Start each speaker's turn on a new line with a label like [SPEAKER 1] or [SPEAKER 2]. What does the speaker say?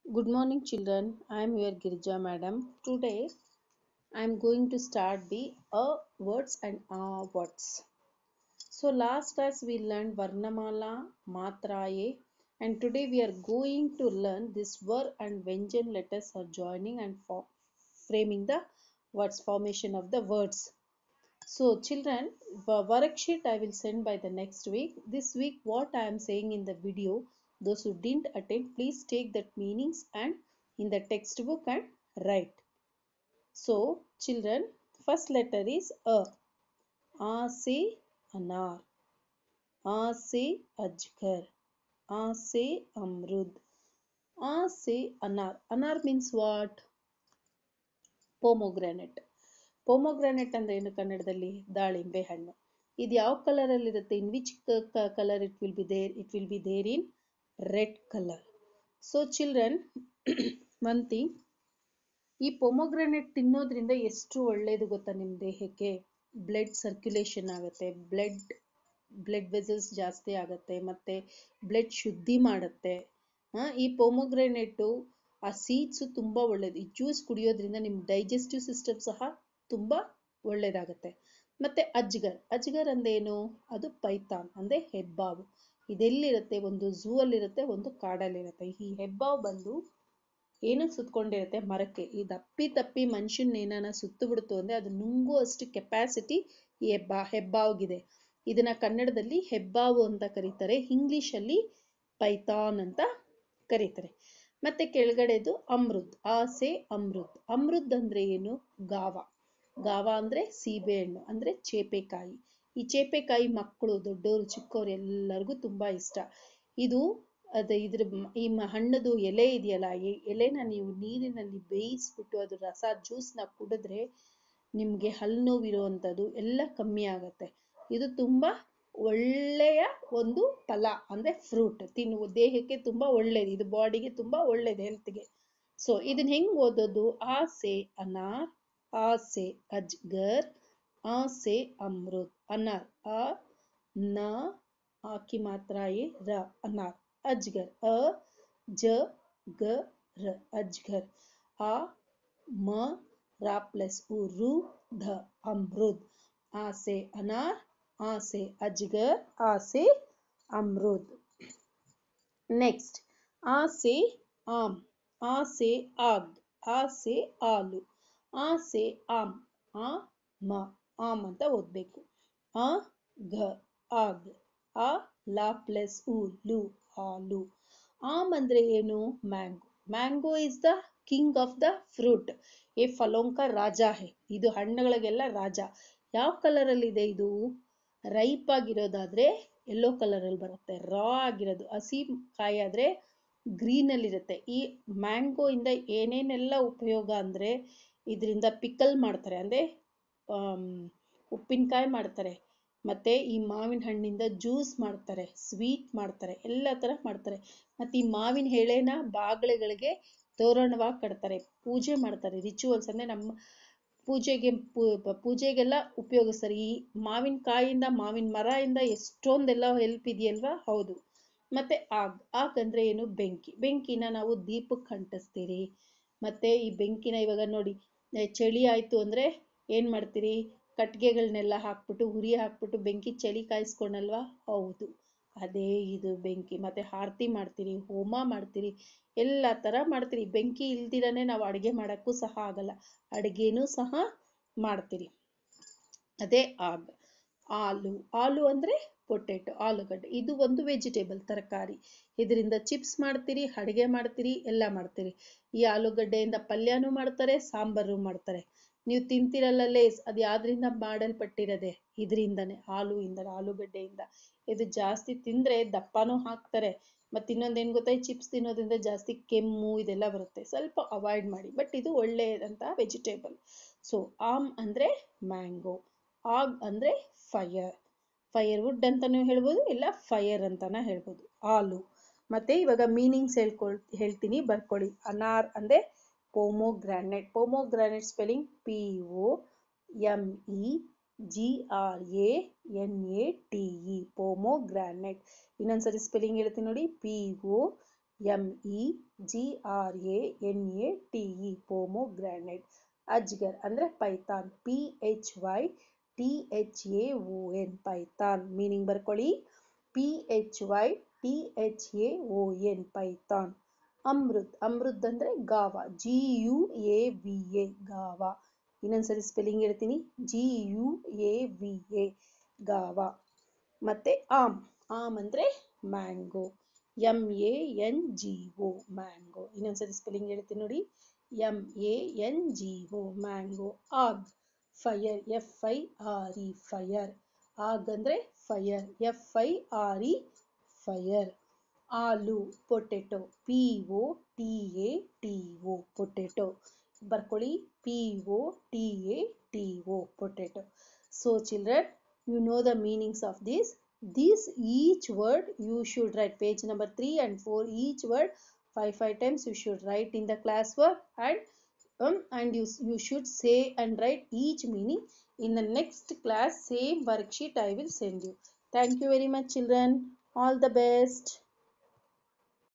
[SPEAKER 1] Good morning, children. I am your Girija madam. Today, I am going to start the a words and a words. So, last class we learned Varnamala, Matraye, and today we are going to learn this ver and Vyanjan letters are joining and fo- framing the words formation of the words. So, children, wo- worksheet I will send by the next week. This week, what I am saying in the video, those who didn't attend, please take that meanings and in the textbook and write. So, children, first letter is A. A से अनार आ से अजगर आ से अमरुद आ से अनार अनार means what ಪೋಮೊಗ್ರಾನೆಟ್ ಪೋಮೊಗ್ರಾನೆಟ್ ಅಂದ್ರೆ ಏನು ಕನ್ನಡದಲ್ಲಿ ದಾಳಿಂಬೆ ಹಣ್ಣು ಇದು ಯಾವ ಕಲರ್ ಅಲ್ಲಿ ಇರುತ್ತೆ in which colour it will be there it will be there in red colour so children one thing ಈ ಪೊಮೊಗ್ರಾನೆಟ್ ತಿನ್ನೋದ್ರಿಂದ ಎಷ್ಟು ಒಳ್ಳೆಯದು ಗೊತ್ತಾ ನಿಮ್ಮ ದೇಹಕ್ಕೆ ಬ್ಲಡ್ ಸರ್ಕ್ಯುಲೇಷನ್ ಆಗುತ್ತೆ ಬ್ಲಡ್ ಬ್ಲಡ್ ವೆಸಲ್ಸ್ ಜಾಸ್ತಿ ಆಗುತ್ತೆ ಮತ್ತೆ ಬ್ಲಡ್ ಶುದ್ಧಿ ಮಾಡುತ್ತೆ ಆ, ಈ ಪೊಮೊಗ್ರಾನೆಟ್ಟು ಆ ಸೀಡ್ಸು ತುಂಬ ಒಳ್ಳೇದು ಈ ಜ್ಯೂಸ್ ಕುಡಿಯೋದ್ರಿಂದ ನಿಮ್ಮ ಡೈಜೆಸ್ಟಿವ್ ಸಿಸ್ಟಮ್ ಸಹ ತುಂಬ ಒಳ್ಳೇದಾಗುತ್ತೆ ಮತ್ತೆ ಅಜ್ಗರ್ ಅಜ್ಗರ್ ಅಂದೇನು ಅದು ಪೈಥಾನ್ ಅಂದ್ರೆ ಹೆಬ್ಬಾವು ಇದೆಲ್ಲಿರುತ್ತೆ ಒಂದು ಝೂ ಅಲ್ಲಿರುತ್ತೆ ಒಂದು ಕಾಡಲ್ಲಿರುತ್ತೆ ಈ ಹೆಬ್ಬಾವು ಬಂದು ಏನಕ್ಕೆ ಸುತ್ಕೊಂಡಿರುತ್ತೆ ಮರಕ್ಕೆ ಈ ದಪ್ಪಿ ತಪ್ಪಿ ಮನುಷ್ಯನ ಏನಾನ ಸುತ್ತು ಬಿಡ್ತು ಅಂದ್ರೆ ಅದು ನುಂಗುವಷ್ಟು ಕೆಪಾಸಿಟಿ ಈ ಹೆಬ್ಬಾ ಹೆಬ್ಬಾವ್ಗಿದೆ ಇದನ್ನ ಕನ್ನಡದಲ್ಲಿ ಹೆಬ್ಬಾವು ಅಂತ ಕರೀತಾರೆ ಇಂಗ್ಲಿಷಲ್ಲಿ ಪೈಥಾನ್ ಅಂತ ಕರೀತಾರೆ ಮತ್ತೆ ಕೆಳಗಡೆದು ಅಮೃತ್ ಆಸೆ ಅಮೃತ್ ಅಮೃತ್ ಅಂದ್ರೆ ಏನು ಗಾವ ಗಾವ ಅಂದ್ರೆ ಸೀಬೆಹಣ್ಣು ಅಂದ್ರೆ ಚೇಪೆಕಾಯಿ ಈ ಚೇಪೆಕಾಯಿ ಮಕ್ಕಳು ದೊಡ್ಡವರು ಚಿಕ್ಕವರು ಎಲ್ಲರಿಗೂ ತುಂಬಾ ಇಷ್ಟ ಇದು ಅದ ಇದ್ರ ಮ- ಈ ಮ- ಹಣ್ಣದು ಎಲೆ ಇದೆಯಲ್ಲ ಈ ಎಲೆನ ನೀವು ನೀರಿನಲ್ಲಿ ಬೇಯಿಸ್ಬಿಟ್ಟು ಅದು ರಸ ಜ್ಯೂಸ್ನ ಕುಡಿದ್ರೆ ನಿಮ್ಗೆ ಹಲ್ಲು ನೋವು ಇರುವಂಥದ್ದು ಎಲ್ಲ ಕಮ್ಮಿ ಆಗತ್ತೆ ಇದು ತುಂಬಾ ಒಳ್ಳೆಯ ಒಂದು ಫಲ ಅಂದ್ರೆ ಫ್ರೂಟ್ ತಿನ್ನುವ ದೇಹಕ್ಕೆ ತುಂಬಾ ಒಳ್ಳೇದು ಇದು ಬಾಡಿಗೆ ತುಂಬಾ ಒಳ್ಳೇದು ಹೆಲ್ತ್ಗೆ ಸೊ ಇದನ್ನ ಹೆಂಗ್ ಓದೋದು ಆಸೆ ಅನಾರ್ ಆಸೆ ಅಜ್ಗರ್ ಆಸೆ ಅಮೃತ್ ಅನಾರ್ ಆ ನ ಆಕಿ ಮಾತ್ರ ಎ ರ ಅನಾರ್ ಅಜ್ಗರ್ ಅ ಜ ಗ ರ ಅಜ್ಗರ್ ಆ ಮ ರಾ ಪ್ಲಸ್ ಉ ರು ಧ ಅಮೃತ್ ಆಸೆ ಅನಾರ್ ಆಸೆ ಅಜ್ಗರ್ ಆಸೆ ಅಮೃತ್ ನೆಕ್ಸ್ಟ್ ಆ से आम आ से आग आ से आलू ಆ से ಆಮ್ ಆ ಮ ಆಮ್ ಅಂತ ಓದ್ಬೇಕು ಆ ಘ ಆಗ್ ಆ ಲಾ ಪ್ಲಸ್ ಉ ಲು ಆಲು ಆಮ್ ಅಂದ್ರೆ ಏನು mango mango is the king of the fruit ಎ ಫಲೋಂಕ ರಾಜ ಹೇ ಇದು ಹಣ್ಣುಗಳಿಗೆಲ್ಲ ರಾಜ ಯಾವ ಕಲರ್ ಅಲ್ಲಿ ಇದೆ ಇದು ರೈಪ್ ಆಗಿರೋದಾದ್ರೆ ಯೆಲ್ಲೋ ಕಲರ್ ಅಲ್ಲಿ ಬರುತ್ತೆ ರಾ ಆಗಿರೋದು ಹಸಿ ಕಾಯಿ ಆದ್ರೆ ಗ್ರೀನ್ ಅಲ್ಲಿ ಇರುತ್ತೆ ಈ ಮ್ಯಾಂಗೋ ಇಂದ ಏನೇನೆಲ್ಲ ಉಪಯೋಗ ಅಂದ್ರೆ ಇದರಿಂದ ಪಿಕಲ್ ಮಾಡ್ತಾರೆ ಅಂದ್ರೆ ಆಮ್, ಉಪ್ಪಿನಕಾಯಿ ಮಾಡ್ತಾರೆ ಮತ್ತೆ ಈ ಮಾವಿನ ಹಣ್ಣಿಂದ ಜ್ಯೂಸ್ ಮಾಡ್ತಾರೆ ಸ್ವೀಟ್ ಮಾಡ್ತಾರೆ ಎಲ್ಲ ತರ ಮಾಡ್ತಾರೆ ಮತ್ತೆ ಈ ಮಾವಿನ ಎಳೆನ ಬಾಗಿಲುಗಳಿಗೆ ತೋರಣವಾಗಿ ಕಟ್ತಾರೆ ಪೂಜೆ ಮಾಡ್ತಾರೆ ರಿಚುವಲ್ಸ್ ಅಂದ್ರೆ ನಮ್ಮ ಪೂಜೆಗೆ ಪೂ- ಪೂಜೆಗೆಲ್ಲ ಉಪಯೋಗಿಸ್ತಾರೆ ಈ ಮಾವಿನಕಾಯಿಂದ ಮಾವಿನ ಮರದಿಂದ ಎಷ್ಟೊಂದೆಲ್ಲ ಹೆಲ್ಪ್ ಇದೆಯಲ್ವಾ ಹೌದು ಮತ್ತೆ ಆಗ್ ಆಗ್ ಅಂದ್ರೆ ಏನು ಬೆಂಕಿ ಬೆಂಕಿನ ನಾವು ದೀಪಕ್ಕೆ ಅಂಟಿಸ್ತೀರಿ ಮತ್ತೆ ಈ ಬೆಂಕಿನ ಇವಾಗ ನೋಡಿ ಏ, ಚಳಿ ಆಯ್ತು ಅಂದ್ರೆ ಏನ್ ಮಾಡ್ತೀರಿ ಕಟ್ಗೆಗಳನ್ನೆಲ್ಲ ಹಾಕ್ಬಿಟ್ಟು ಉರಿ ಹಾಕ್ಬಿಟ್ಟು ಬೆಂಕಿ ಚಳಿ ಕಾಯಿಸ್ಕೊಳಲ್ವಾ ಹೌದು ಅದೇ ಇದು ಬೆಂಕಿ ಮತ್ತೆ ಆರತಿ ಮಾಡ್ತೀರಿ ಹೋಮ ಮಾಡ್ತೀರಿ ಎಲ್ಲ ತರ ಮಾಡ್ತೀರಿ ಬೆಂಕಿ ಇಲ್ದಿರನೆ ನಾವು ಅಡುಗೆ ಮಾಡಕ್ಕೂ ಸಹ ಆಗಲ್ಲ ಅಡುಗೆನೂ ಸಹ ಮಾಡ್ತೀರಿ ಅದೇ ಆಗ್ ಆಲು ಆಲು ಅಂದ್ರೆ ಪೊಟೆಟೊ ಆಲೂಗಡ್ಡೆ ಇದು ಒಂದು ವೆಜಿಟೇಬಲ್ ತರಕಾರಿ ಇದರಿಂದ ಚಿಪ್ಸ್ ಮಾಡ್ತೀರಿ ಅಡುಗೆ ಮಾಡ್ತೀರಿ ಎಲ್ಲ ಮಾಡ್ತೀರಿ ಈ ಆಲೂಗಡ್ಡೆಯಿಂದ ಪಲ್ಯನೂ ಮಾಡ್ತಾರೆ ಸಾಂಬಾರು ಮಾಡ್ತಾರೆ ನೀವು ತಿಂತಿರಲ್ಲ ಲೇಸ್ ಅದು ಯಾವ್ದ್ರಿಂದ ಮಾಡಲ್ಪಟ್ಟಿರೋದೆ ಇದರಿಂದನೇ ಹಾಲು ಇಂದ ಆಲೂಗಡ್ಡೆಯಿಂದ ಇದು ಜಾಸ್ತಿ ತಿಂದ್ರೆ ದಪ್ಪನೂ ಹಾಕ್ತಾರೆ ಮತ್ತೆ ಇನ್ನೊಂದೇನು ಗೊತ್ತಾ ಈ ಚಿಪ್ಸ್ ತಿನ್ನೋದ್ರಿಂದ ಜಾಸ್ತಿ ಕೆಮ್ಮು ಇದೆಲ್ಲ ಬರುತ್ತೆ ಸ್ವಲ್ಪ ಅವಾಯ್ಡ್ ಮಾಡಿ ಬಟ್ ಇದು ಒಳ್ಳೆಯದಂತ ವೆಜಿಟೇಬಲ್ ಸೊ ಆಮ್ ಅಂದ್ರೆ ಮ್ಯಾಂಗೋ ಆಗ್ ಅಂದ್ರೆ ಫೈರ್ ಫೈರ್ ವುಡ್ ಅಂತಾನೂ ಹೇಳ್ಬೋದು ಇಲ್ಲ ಫೈರ್ ಅಂತಾನ ಹೇಳ್ಬೋದು ಆಲು ಮತ್ತೆ ಇವಾಗ ಮೀನಿಂಗ್ಸ್ ಹೇಳ್ಕೊಳ್ ಹೇಳ್ತೀನಿ ಬರ್ಕೊಳ್ಳಿ ಅನಾರ್ ಅಂದ್ರೆ pomegranate pomegranate spelling P O M E G R A N A T E pomegranate ಇನ್ನೊಂದ್ಸರಿ ಸ್ಪೆಲ್ಲಿಂಗ್ ಹೇಳ್ತೀನಿ ನೋಡಿ P O M E G R A N A T E pomegranate ಅಜ್ಗರ್ ಅಂದರೆ python P H Y T H A O N python meaning ಬರ್ಕೊಳ್ಳಿ P H Y T H A O N python ಅಮೃತ್ ಅಮೃತ್ ಅಂದರೆ guava G U A V A guava ಇನ್ನೊಂದ್ಸರಿ spelling ಹೇಳ್ತೀನಿ G U A V A guava ಮತ್ತೆ ಆಮ್ ಆಮ್ ಅಂದರೆ mango M A N G O mango ಇನ್ನೊಂದ್ಸರಿ ಸ್ಪೆಲ್ಲಿಂಗ್ ಹೇಳ್ತೀನಿ ನೋಡಿ M A N G O mango ಆಗ್ fire F I R E fire ಆಗ್ ಅಂದರೆ fire F I R E fire ಆಲೂ potato P O T A T O potato ಬರ್ಕೊಳ್ಳಿ P O T A T O potato so children you know the meanings of this this each word you should write page number 3 and 4 each word 5 5 times you should write in the class work and um, and you you should say and write each meaning in the next class same worksheet i will send you thank you very much children all the best